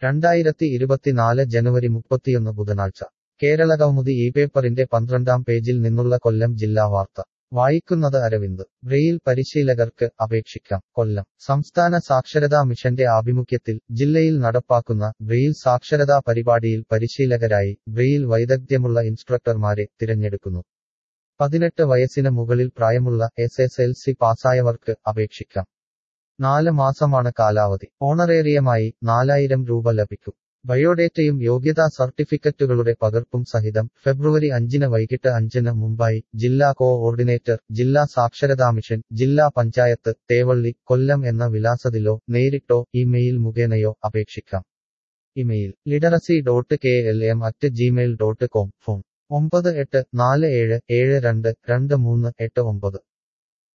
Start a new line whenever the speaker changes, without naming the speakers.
രണ്ടായിരത്തി ഇരുപത്തിനാല് ജനുവരി മുപ്പത്തിയൊന്ന് ബുധനാഴ്ച കേരളകൗമുദി ഈ പേപ്പറിന്റെ പന്ത്രണ്ടാം പേജിൽ നിന്നുള്ള കൊല്ലം ജില്ലാ വാർത്ത വായിക്കുന്നത് അരവിന്ദ് ബ്രെയിൽ പരിശീലകർക്ക് അപേക്ഷിക്കാം കൊല്ലം സംസ്ഥാന സാക്ഷരതാ മിഷന്റെ ആഭിമുഖ്യത്തിൽ ജില്ലയിൽ നടപ്പാക്കുന്ന ബ്രെയിൽ സാക്ഷരതാ പരിപാടിയിൽ പരിശീലകരായി ബ്രെയിൽ വൈദഗ്ധ്യമുള്ള ഇൻസ്ട്രക്ടർമാരെ തിരഞ്ഞെടുക്കുന്നു പതിനെട്ട് വയസ്സിന് മുകളിൽ പ്രായമുള്ള എസ് എസ് എൽ സി പാസ്സായവർക്ക് അപേക്ഷിക്കാം നാല് മാസമാണ് കാലാവധി ഓണറേറിയമായി നാലായിരം രൂപ ലഭിക്കും ബയോഡേറ്റയും യോഗ്യതാ സർട്ടിഫിക്കറ്റുകളുടെ പകർപ്പും സഹിതം ഫെബ്രുവരി അഞ്ചിന് വൈകിട്ട് അഞ്ചിന് മുമ്പായി ജില്ലാ കോഓർഡിനേറ്റർ ജില്ലാ സാക്ഷരതാ മിഷൻ ജില്ലാ പഞ്ചായത്ത് തേവള്ളി കൊല്ലം എന്ന വിലാസത്തിലോ നേരിട്ടോ ഇമെയിൽ മുഖേനയോ അപേക്ഷിക്കാം email literacy dot K L M at Gmail dot com phone ഒമ്പത് എട്ട് നാല് ഏഴ് ഏഴ് രണ്ട് രണ്ട് മൂന്ന് എട്ട് ഒമ്പത്